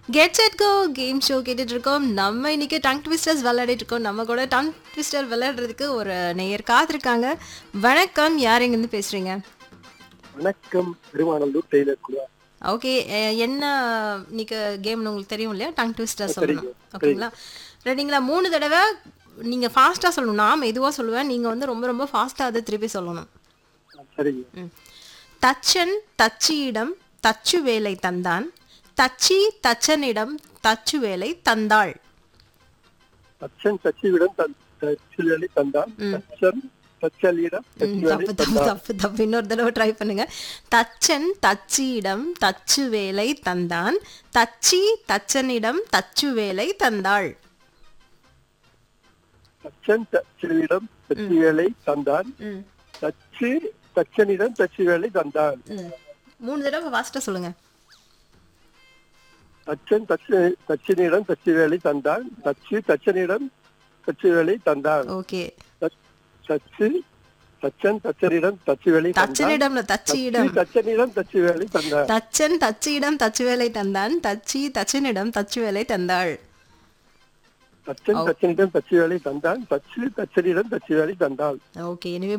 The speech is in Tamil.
Get set go game show கேட்டுட்டு இருக்கோம் நம்ம இன்னைக்கு டங் ட்விஸ்டர்ஸ் விளையாடிட்டு இருக்கோம் நம்ம கூட டங் ட்விஸ்டர் விளையாடுறதுக்கு ஒரு நேயர் காத்திருக்காங்க வணக்கம் யார் எங்கேருந்து பேசுறீங்க வணக்கம் பெருமானந்தூர் டெய்லர் குழா ஓகே என்ன இன்னைக்கு கேம்னு உங்களுக்கு தெரியும் இல்லையா டங் ட்விஸ்டர் சொல்லணும் ஓகேங்களா ரெடிங்களா மூணு தடவை நீங்கள் ஃபாஸ்ட்டாக சொல்லணும் நான் மெதுவாக சொல்லுவேன் நீங்கள் வந்து ரொம்ப ரொம்ப ஃபாஸ்ட்டாக அதை திருப்பி சொல்லணும் சரிங்க ம். தச்சன் தச்சியிடம் தச்சு வேலை தந்தான் தச்சி தச்சனிடம் தச்சு வேலை தந்தாள் தச்சன் தச்சிவிடம் தன் தச்சிலி தந்தான் தச்சன் தச்சலியிடம் ம், தச்சிவலி தப்பு தப்பு தப்பு தப்பு இன்னொரு தடவை ட்ரை பண்ணுங்க தச்சன் தச்சியிடம் தச்சு வேலை தந்தான் தச்சி தச்சனிடம் தச்சு வேலை தந்தாள் தச்சன் தச்சிலிடம் தச்சி வேலை தந்தான் ம் தச்சு தச்சனிடம் தச்சி வேலை தந்தான் ம் மூணு தடவை ஃபாஸ்ட்டாக சொல்லுங்க தச்சன் தச்சு தச்சனிடம் தச்சி வேலை தந்தான் தச்சு தச்சனிடம் தச்சி வேலை தந்தான் ஓகே தச்- தச்சு தச்சன் தச்சனிடம் தச்சி வேலை தந்தான் தச்சனிடம் தச்சியிடம் தச்சு தச்சனிடம் தச்சி வேலை தந்தான் தச்சன் தச்சியிடம் தச்சு வேலை தந்தான் தச்சி தச்சனிடம் தச்சு வேலை தந்தாள் தச்சன் தச்சனிடம் தச்சி வேலை தந்தான் தச்சு தச்சனிடம் தச்சி வேலை தந்தாள் ஓகே எனவே